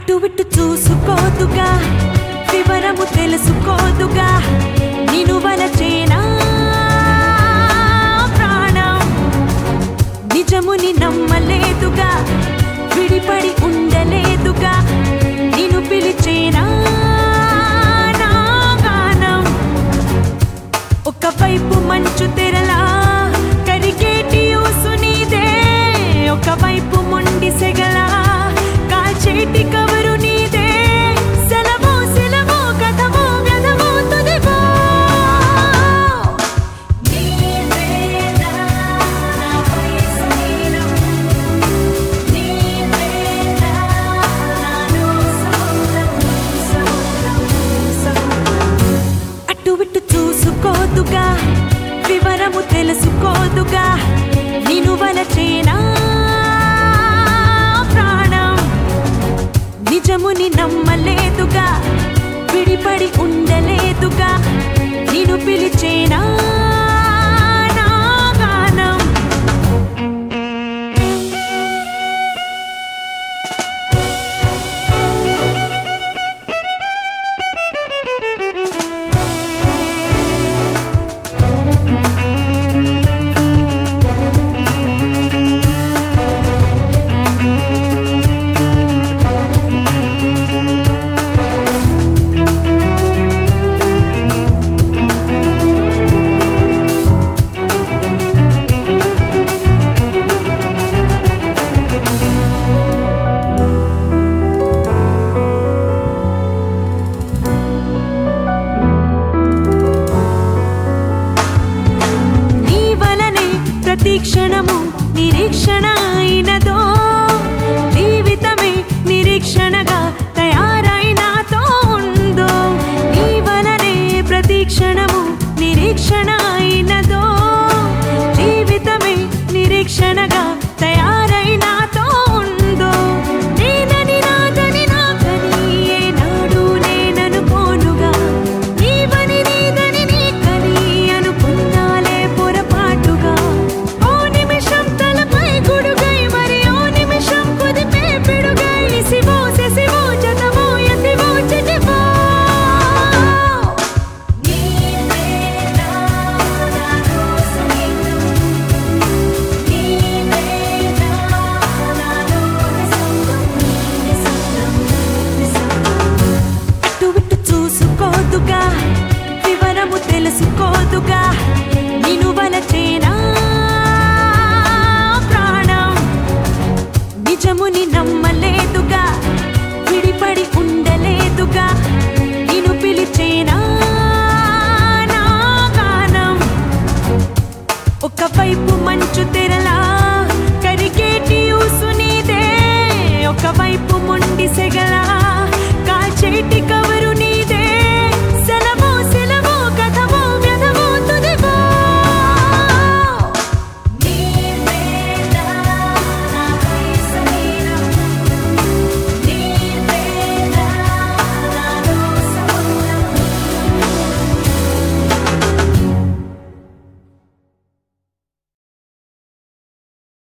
అటు ఇటు చూసుకోదుగా వివరము తెలుసుకోదుగా నిను వలచేనా ప్రాణం నిజముని నమ్మలేదుగా విడిపడి ఉండలేదుగా నిన్ను పిలిచేనా నా గానం ఒకవైపు మంచు తెరలా కరిగేటి ఊసు నీదే ఒకవైపు మొండి సెగలా కాల్చేటి కవరు నీదే సెలవు సెలవు కథము వ్యధము తుదివో నీవేనా నా వయసు నీలం నీవేనా నాలో సౌరం సౌరం సౌరం అటు ఇటు చూసుకోదుగా వివరము తెలుసుకోదుగా నిను వలచేనా ప్రాణం నిజముని నమ్మలేదుగా విడిపడి ఉండలేదుగా నిన్ను పిలిచేనా నా గానం నీ వలనే ప్రతి క్షణము నిరీక్షణ అయినదో జీవితమే నిరీక్షణగా తయారైనాతో ఉందో నీ వలనే ప్రతి క్షణము నిరీక్షణ అయినదో జీవితమే నిరీక్షణగా తయారైనాతో ఉందో నేనని నాదని నాకని ఏనాడు నేననుకోనుగా నీవని నీదని నీకని అనుకున్నాలే పొరపాటుగా ఓ నిమిషం తలపై గుడుగై మరి ఓ నిమిషం కుదిపే పిడుగై ఇసివో సెసివో జతవో ఎసివో చిటివో నీవేనా నాలో సంగీతం నీవేనా నాలో నిశ్శబ్దం నిశ్శబ్దం నిశ్శబ్దం అటు ఇటు చూసుకోదుగా వివరము తెలుసుకోదుగా నిను వలచేనా ప్రాణం నిజముని నమ్మలేదుగా విడిపడి ఉండలేదుగా నిన్ను పిలిచేనా నా గానం ఒకవైపు మంచు తెరలా కరిగేటి ఊసు నీదే ఒకవైపు మొండి సెగలా